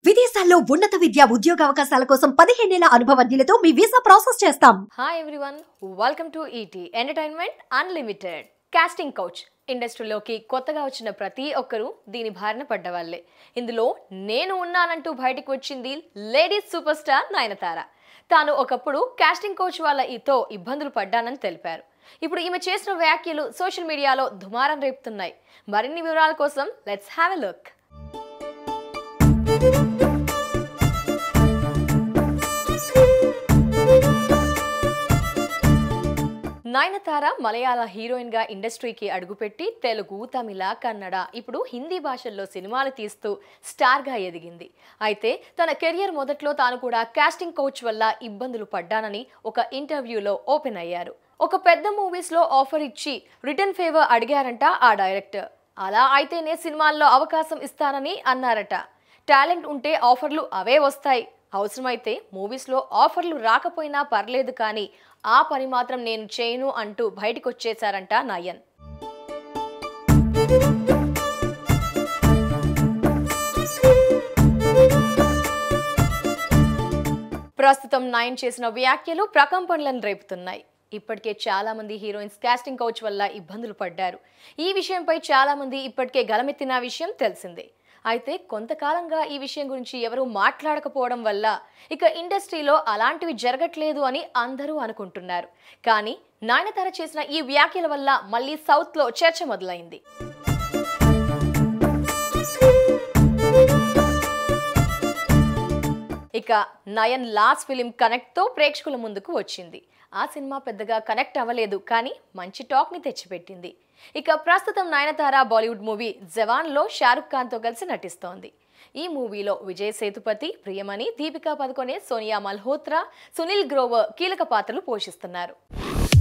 విదేశాల్లో ఉన్నత విద్య ఉద్యోగ అవకాశాల కోసం పదిహేనేళ్ల అనుభవజ్ఞులతో మీ వీసా ప్రాసెస్ చేస్తాం hi everyone welcome to ET entertainment unlimited casting couch ఇండస్ట్రీలోకి కొత్తగా వచ్చిన ప్రతి ఒక్కరూ దీని బారిన పడ్డవాళ్లే ఇందులో నేను ఉన్నానంటూ బయటకు వచ్చింది లేడీస్ సూపర్ స్టార్ నయనతార తాను ఒకప్పుడు కాస్టింగ్ కోచ్ వాళ్ళ ఈతో ఇబ్బందులు పడ్డానని తెలిపారు ఇప్పుడు ఈమె చేసిన వ్యాఖ్యలు సోషల్ మీడియాలో దుమారం రేపుతున్నాయి మరిన్ని వివరాల కోసం let's have a look Nayanthara మలయాళ హీరోయిన్ గా ఇండస్ట్రీకి అడుగుపెట్టి తెలుగు తమిళ కన్నడ ఇప్పుడు హిందీ భాషల్లో సినిమాలు తీస్తూ స్టార్ గా ఎదిగింది అయితే తన కెరియర్ మొదట్లో తాను కూడా కాస్టింగ్ కోచ్ వల్ల ఇబ్బందులు పడ్డానని ఒక ఇంటర్వ్యూలో ఓపెన్ అయ్యారు ఒక పెద్ద మూవీస్ లో ఆఫర్ ఇచ్చి రిటర్న్ ఫేవర్ అడిగారంట ఆ డైరెక్టర్ అలా అయితేనే సినిమాల్లో అవకాశం ఇస్తానని అన్నారట టాలెంట్ ఉంటే ఆఫర్లు అవే వస్తాయి అవసరమైతే మూవీస్లో ఆఫర్లు రాకపోయినా పర్లేదు కానీ ఆ పని మాత్రం నేను చేయను అంటూ బయటకు వచ్చేశారంట నయన్ ప్రస్తుతం నయన్ చేసిన వ్యాఖ్యలు ప్రకంపనలను రేపుతున్నాయి ఇప్పటికే చాలా మంది హీరోయిన్స్ కాస్టింగ్ కౌచ్ వల్ల ఇబ్బందులు పడ్డారు ఈ విషయంపై చాలా మంది ఇప్పటికే గలమెత్తిన విషయం తెలిసిందే అయితే కొంతకాలంగా ఈ విషయం గురించి ఎవరూ మాట్లాడకపోవడం వల్ల ఇక ఇండస్ట్రీలో అలాంటివి జరగట్లేదు అని అందరూ అనుకుంటున్నారు కానీ నాయనతార చేసిన ఈ వ్యాఖ్యల వల్ల మళ్ళీ సౌత్లో చర్చ మొదలైంది ఇక నయన్ లాస్ట్ ఫిలిం కనెక్ట్తో ప్రేక్షకుల ముందుకు వచ్చింది ఆ సినిమా పెద్దగా కనెక్ట్ అవ్వలేదు కానీ మంచి టాక్ని తెచ్చిపెట్టింది ఇక ప్రస్తుతం నయనతార బాలీవుడ్ మూవీ జవాన్లో షారుఖ్ ఖాన్తో కలిసి నటిస్తోంది ఈ మూవీలో విజయ్ సేతుపతి ప్రియమణి దీపికా పదుకొనే సోనియా మల్హోత్రా సునీల్ గ్రోవర్ కీలక పాత్రలు పోషిస్తున్నారు